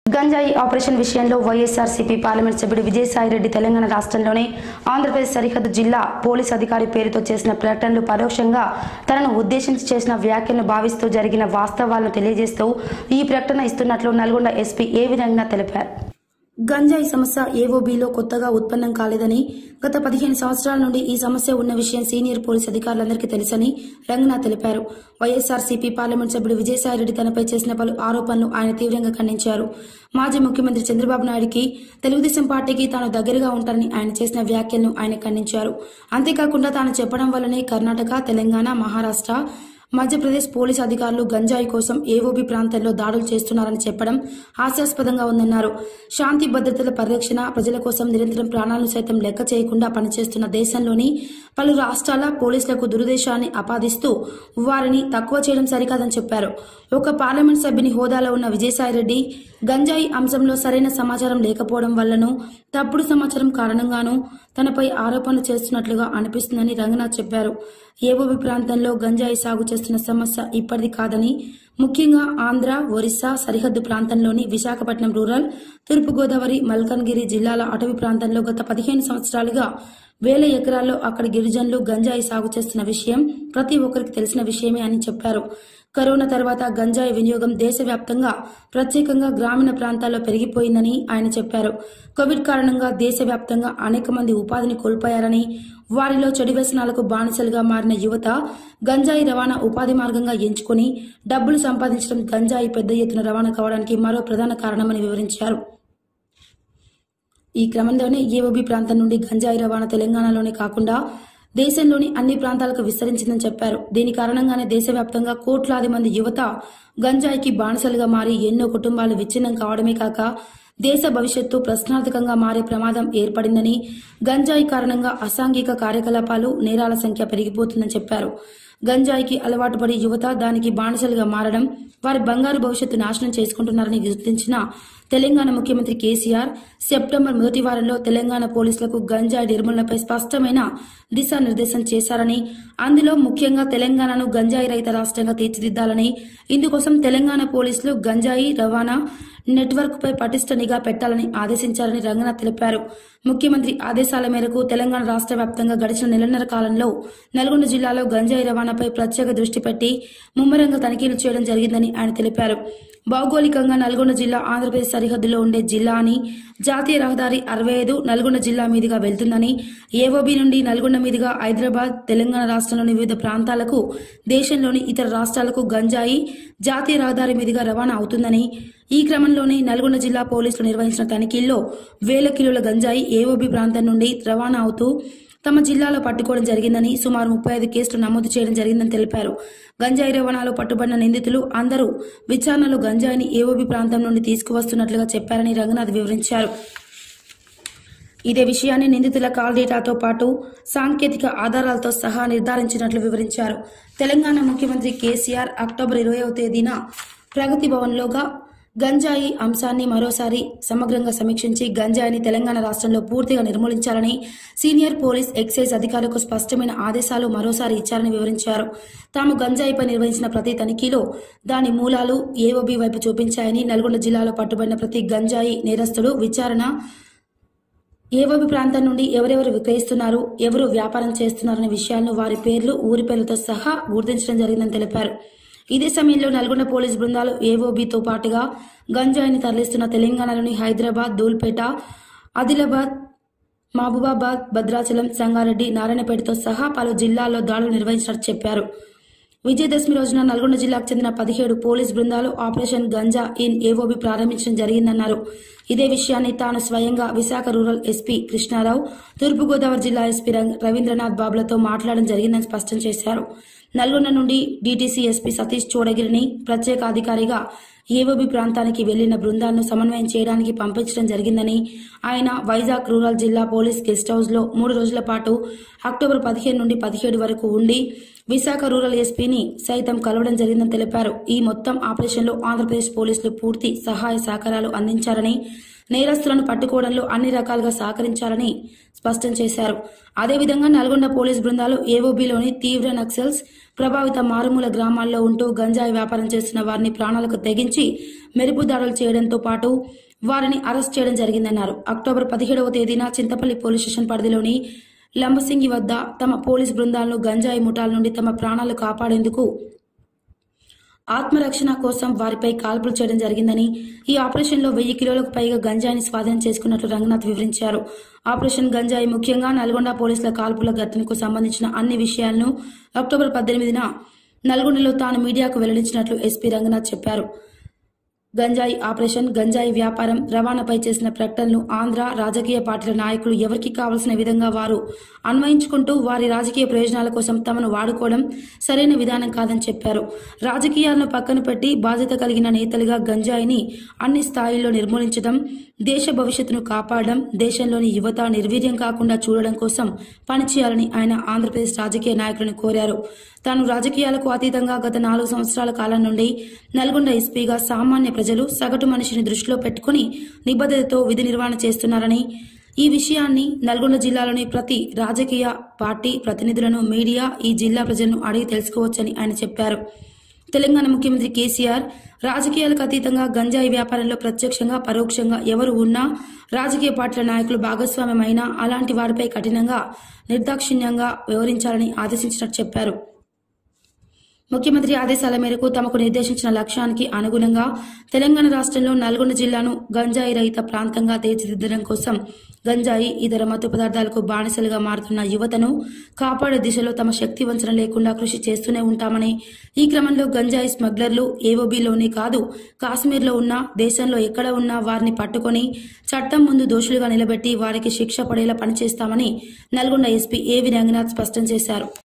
గంజాయి ఆపరేషన్ విషయంలో వైఎస్ఆర్సీపీ పార్లమెంట్ సభ్యుడు విజయసాయిరెడ్డి తెలంగాణ రాష్ట్రంలోని ఆంధ్రప్రదేశ్ సరిహద్దు జిల్లా పోలీస్ అధికారి పేరుతో చేసిన ప్రకటనలు పరోక్షంగా తనను ఉద్దేశించి చేసిన వ్యాఖ్యలను భావిస్తూ జరిగిన వాస్తవాలను తెలియజేస్తూ ఈ ప్రకటన ఇస్తున్నట్లు నల్గొండ ఎస్పీ ఏ విధంగా తెలిపారు గంజాయి సమస్య ఏఓబీలో కొత్తగా ఉత్పన్నం కాలేదని గత పదిహేను సంవత్సరాల నుండి ఈ సమస్య ఉన్న విషయం సీనియర్ పోలీస్ అధికారులందరికీ తెలుసని రంగనాథ్ తెలిపారు వైఎస్ఆర్సీపీ పార్లమెంట్ సభ్యుడు విజయసాయిరెడ్డి తనపై చేసిన పలు ఆరోపణలు ఆయన తీవ్రంగా ఖండించారు మాజీ ముఖ్యమంత్రి చంద్రబాబు నాయుడికి తెలుగుదేశం పార్టీకి తాను దగ్గరగా ఉంటారని ఆయన చేసిన వ్యాఖ్యలను ఆయన ఖండించారు అంతేకాకుండా తాను చెప్పడం వల్లనే కర్ణాటక తెలంగాణ మహారాష్ట్ర మధ్యప్రదేశ్ పోలీసు అధికారులు గంజాయి కోసం ఏఓబి ప్రాంతంలో దాడులు చేస్తున్నారని చెప్పడం హాస్యాస్పదంగా ఉందన్నారు శాంతి భద్రతల పరిరక్షణ ప్రజల కోసం నిరంతరం ప్రాణాలను సైతం లెక్క చేయకుండా పనిచేస్తున్న దేశంలోని పలు రాష్ట్రాల పోలీసులకు దురుదేశాన్ని ఆపాదిస్తూ వారిని తక్కువ చేయడం సరికాదని చెప్పారు ఒక పార్లమెంట్ సభ్యుని హోదాలో ఉన్న విజయసాయిరెడ్డి గంజాయి అంశంలో సరైన సమాచారం లేకపోవడం వల్లనూ తప్పుడు సమాచారం కారణంగానూ తనపై ఆరోపణలు చేస్తున్నట్లుగా అనిపిస్తుందని రంగనాథ్ చెప్పారు ఏబోబి ప్రాంతంలో గంజాయి సాగు చేస్తున్న సమస్య ఇప్పటిది కాదని ముఖ్యంగా ఆంధ్ర ఒరిస్సా సరిహద్దు ప్రాంతంలోని విశాఖపట్నం రూరల్ తూర్పుగోదావరి మల్కన్గిరి జిల్లాల అటవీ ప్రాంతంలో గత పదిహేను సంవత్సరాలుగా వేల ఎకరాల్లో అక్కడి గిరిజనులు గంజాయి సాగు చేస్తున్న విషయం ప్రతి ఒక్కరికి తెలిసిన విషయమే అని చెప్పారు కరోనా తర్వాత గంజాయి వినియోగం దేశవ్యాప్తంగా ప్రత్యేకంగా గ్రామీణ ప్రాంతాల్లో పెరిగిపోయిందని ఆయన చెప్పారు కోవిడ్ కారణంగా దేశవ్యాప్తంగా అనేక మంది ఉపాధిని కోల్పోయారని వారిలో చెడు వ్యసనాలకు బానిసలుగా మారిన యువత గంజాయి రవాణా ఉపాధి మార్గంగా ఎంచుకుని డబ్బులు సంపాదించడం గంజాయి పెద్ద ఎత్తున రవాణా కావడానికి మరో ప్రధాన కారణమని వివరించారు ఈ క్రమంలోనే ఏఓబి ప్రాంతం నుండి గంజాయి రవాణా తెలంగాణలోనే కాకుండా దేశంలోని అన్ని ప్రాంతాలకు విస్తరించిందని చెప్పారు దీని కారణంగానే దేశవ్యాప్తంగా కోట్లాది మంది యువత గంజాయికి బానిసలుగా మారి ఎన్నో కుటుంబాలు విచ్ఛిన్నం కావడమే కాక దేశ భవిష్యత్తు ప్రశ్నార్థకంగా మారే ప్రమాదం ఏర్పడిందని గంజాయి కారణంగా అసాంఘిక కార్యకలాపాలు నేరాల సంఖ్య పెరిగిపోతుందని చెప్పారు గంజాయికి అలవాటు పడి యువత దానికి బానిసలుగా మారడం వారి బంగారు భవిష్యత్తు నాశనం చేసుకుంటున్నారని గుర్తించిన తెలంగాణ ముఖ్యమంత్రి కేసీఆర్ సెప్టెంబర్ మొదటి వారంలో తెలంగాణ పోలీసులకు గంజాయి నిర్మూలనపై స్పష్టమైన దిశానిర్దేశం చేశారని అందులో ముఖ్యంగా తెలంగాణను గంజాయి రహిత రాష్ట్రంగా తీర్చిదిద్దాలని ఇందుకోసం తెలంగాణ పోలీసులు గంజాయి రవాణా నెట్వర్క్ పై పటిష్ట నిఘా పెట్టాలని ఆదేశించారని రంగనాథ్ తెలిపారు ముఖ్యమంత్రి ఆదేశాల మేరకు తెలంగాణ రాష్ట్ర వ్యాప్తంగా గడిచిన నెలన్నర కాలంలో నల్గొండ జిల్లాలో గంజాయి రవాణాపై ప్రత్యేక దృష్టి పెట్టి ముమ్మరంగా తనిఖీలు చేయడం జరిగిందని ఆయన తెలిపారు భౌగోళికంగా నల్గొండ జిల్లా ఆంధ్రప్రదేశ్ సరిహద్దులో ఉండే జిల్లా అని జాతీయ రహదారి అరవై ఐదు నల్గొండ జిల్లా మీదుగా వెళ్తుందని ఏఓబి నుండి నల్గొండ మీదుగా హైదరాబాద్ తెలంగాణ రాష్ట్రంలోని వివిధ ప్రాంతాలకు దేశంలోని ఇతర రాష్ట్రాలకు గంజాయి జాతీయ రహదారి మీదుగా రవాణా అవుతుందని ఈ క్రమంలోనే నల్గొండ జిల్లా పోలీసులు నిర్వహించిన తనిఖీల్లో వేల కిలోల గంజాయి ఏఓబి ప్రాంతం నుండి రవాణా అవుతూ తమ జిల్లాలో పట్టుకోవడం జరిగిందని సుమారు ముప్పై ఐదు కేసులు నమోదు చేయడం జరిగిందని తెలిపారు గంజాయి రవాణాలో పట్టుబడిన నిందితులు అందరూ విచారణలో గంజాయిని ఏఓబి ప్రాంతం నుండి తీసుకువస్తున్నట్లుగా చెప్పారని రంగనాథ్ వివరించారు ఇదే విషయాన్ని నిందితుల కాల్ డేటాతో పాటు సాంకేతిక ఆధారాలతో సహా నిర్ధారించినట్లు వివరించారు తెలంగాణ ముఖ్యమంత్రి కేసీఆర్ అక్టోబర్ ఇరవైవ తేదీన ప్రగతి భవన్లోగా గంజాయి అంశాన్ని మరోసారి సమగ్రంగా సమీక్షించి గంజాయిని తెలంగాణ రాష్ట్రంలో పూర్తిగా నిర్మూలించాలని సీనియర్ పోలీస్ ఎక్సైజ్ అధికారులకు స్పష్టమైన ఆదేశాలు మరోసారి ఇచ్చారని వివరించారు తాము గంజాయిపై నిర్వహించిన ప్రతి తనిఖీలో దాని మూలాలు ఏఓబి వైపు చూపించాయని నల్గొండ జిల్లాలో పట్టుబడిన ప్రతి గంజాయి నేరస్తుడు విచారణ ఏవోబి ప్రాంతం నుండి ఎవరెవరు విక్రయిస్తున్నారు ఎవరు వ్యాపారం చేస్తున్నారనే విషయాలను వారి పేర్లు ఊరి పేర్లతో సహా గుర్తించడం జరిగిందని తెలిపారు ఇదే సమయంలో నల్గొండ పోలీస్ బృందాలు ఏఓబితో పాటుగా గంజాయిని తరలిస్తున్న తెలంగాణలోని హైదరాబాద్ దూల్పేట ఆదిలాబాద్ మహబూబాబాద్ భద్రాచలం సంగారెడ్డి నారాయణపేటతో సహా పలు జిల్లాల్లో దాడులు నిర్వహించినట్టు చెప్పారు విజయదశమి రోజున నల్గొండ జిల్లాకు చెందిన పదిహేడు పోలీస్ బృందాలు ఆపరేషన్ గంజా ఇన్ ఏఓబి ప్రారంభించడం జరిగిందన్నారు ఇదే విషయాన్ని తాను స్వయంగా విశాఖ రూరల్ ఎస్పీ కృష్ణారావు తూర్పుగోదావరి జిల్లా ఎస్పీ రవీంద్రనాథ్ బాబులతో మాట్లాడడం జరిగిందని స్పష్టం చేశారు నల్గొండ నుండి డీటీసీ ఎస్పీ సతీష్ చోడగిరిని ప్రత్యేక అధికారిగా ఏఓబి ప్రాంతానికి వెళ్లిన బృందాలను సమన్వయం చేయడానికి పంపించడం జరిగిందని ఆయన వైజాగ్ రూరల్ జిల్లా పోలీస్ గెస్ట్ హౌస్ లో మూడు రోజుల పాటు అక్టోబర్ పదిహేను నుండి పదిహేడు వరకు ఉండి విశాఖ రూరల్ ఎస్పీని సైతం కలవడం జరిగిందని తెలిపారు ఈ మొత్తం ఆపరేషన్లో ఆంధ్రప్రదేశ్ పోలీసులు పూర్తి సహాయ సహకారాలు అందించారని నేరస్తులను పట్టుకోవడంలో అన్ని రకాలుగా సహకరించాలని స్పష్టం చేశారు అదేవిధంగా నల్గొండ పోలీస్ బృందాలు ఏఓబీలోని తీవ్ర నక్సల్స్ ప్రభావిత మారుమూల గ్రామాల్లో ఉంటూ గంజాయి వ్యాపారం చేస్తున్న వారిని ప్రాణాలకు తెగించి మెరుపు దాడులు చేయడంతో పాటు వారిని అరెస్ట్ చేయడం జరిగిందన్నారు అక్టోబర్ పదిహేడవ తేదీన చింతపల్లి పోలీస్ స్టేషన్ పరిధిలోని లంబసింగి వద్ద తమ పోలీస్ బృందాలను గంజాయి ముఠాల నుండి తమ ప్రాణాలు కాపాడేందుకు ఆత్మరక్షణ కోసం వారిపై కాల్పులు చేయడం జరిగిందని ఈ ఆపరేషన్లో వెయ్యి కిలోలకు పైగా గంజాయిని స్వాధీనం చేసుకున్నట్లు రంగనాథ్ వివరించారు ఆపరేషన్ గంజాయి ముఖ్యంగా నల్గొండ పోలీసుల కాల్పుల ఘటనకు సంబంధించిన అన్ని విషయాలను అక్టోబర్ పద్దెనిమిదిన నల్గొండలో తాను మీడియాకు వెల్లడించినట్లు ఎస్పీ రంగనాథ్ చెప్పారు గంజాయి ఆపరేషన్ గంజాయి వ్యాపారం రవాణాపై చేసిన ప్రకటనలు ఆంధ్ర రాజకీయ పార్టీల నాయకులు ఎవరికి కావలసిన విధంగా వారు అన్వయించుకుంటూ వారి రాజకీయ ప్రయోజనాల కోసం తమను వాడుకోవడం సరైన విధానం కాదని చెప్పారు రాజకీయాలను పక్కన పెట్టి బాధ్యత కలిగిన నేతలుగా గంజాయిని అన్ని స్థాయిల్లో నిర్మూలించడం దేశ భవిష్యత్తును కాపాడడం దేశంలోని యువత నిర్వీర్యం కాకుండా చూడడం కోసం పనిచేయాలని ఆయన ఆంధ్రప్రదేశ్ రాజకీయ నాయకులను కోరారు తాను రాజకీయాలకు అతీతంగా గత నాలుగు సంవత్సరాల కాలం నుండి నల్గొండ ఎస్పీగా సామాన్య ప్రజలు సగటు మనిషిని దృష్టిలో పెట్టుకుని నిబద్ధతతో విధి నిర్వహణ చేస్తున్నారని ఈ విషయాన్ని నల్గొండ జిల్లాలోని ప్రతి రాజకీయ పార్టీ ప్రతినిధులను మీడియా ఈ జిల్లా ప్రజలను అడిగి తెలుసుకోవచ్చని ఆయన చెప్పారు తెలంగాణ ముఖ్యమంత్రి కేసీఆర్ రాజకీయాలకు అతీతంగా గంజాయి వ్యాపారంలో ప్రత్యక్షంగా పరోక్షంగా ఎవరు ఉన్నా రాజకీయ పార్టీల నాయకులు భాగస్వామ్యమైనా అలాంటి వారిపై కఠినంగా నిర్దాక్షిణ్యంగా వ్యవహరించాలని ఆదేశించినట్టు చెప్పారు ముఖ్యమంత్రి ఆదేశాల మేరకు తమకు నిర్దేశించిన లక్ష్యానికి అనుగుణంగా తెలంగాణ రాష్ట్రంలో నల్గొండ జిల్లాను గంజాయి రహిత ప్రాంతంగా తీర్చిదిద్దడం కోసం గంజాయి ఇతర మత్తు పదార్థాలకు బానిసలుగా మారుతున్న యువతను కాపాడే దిశలో తమ శక్తి వంచన లేకుండా కృషి చేస్తూనే ఉంటామని ఈ క్రమంలో గంజాయి స్మగ్లర్లు ఏఓబీలోనే కాదు కాశ్మీర్లో ఉన్న దేశంలో ఎక్కడ ఉన్నా వారిని పట్టుకొని చట్టం ముందు దోషులుగా నిలబెట్టి వారికి శిక్ష పడేలా పనిచేస్తామని నల్గొండ ఎస్పీ ఏవి రంగనాథ్ స్పష్టం చేశారు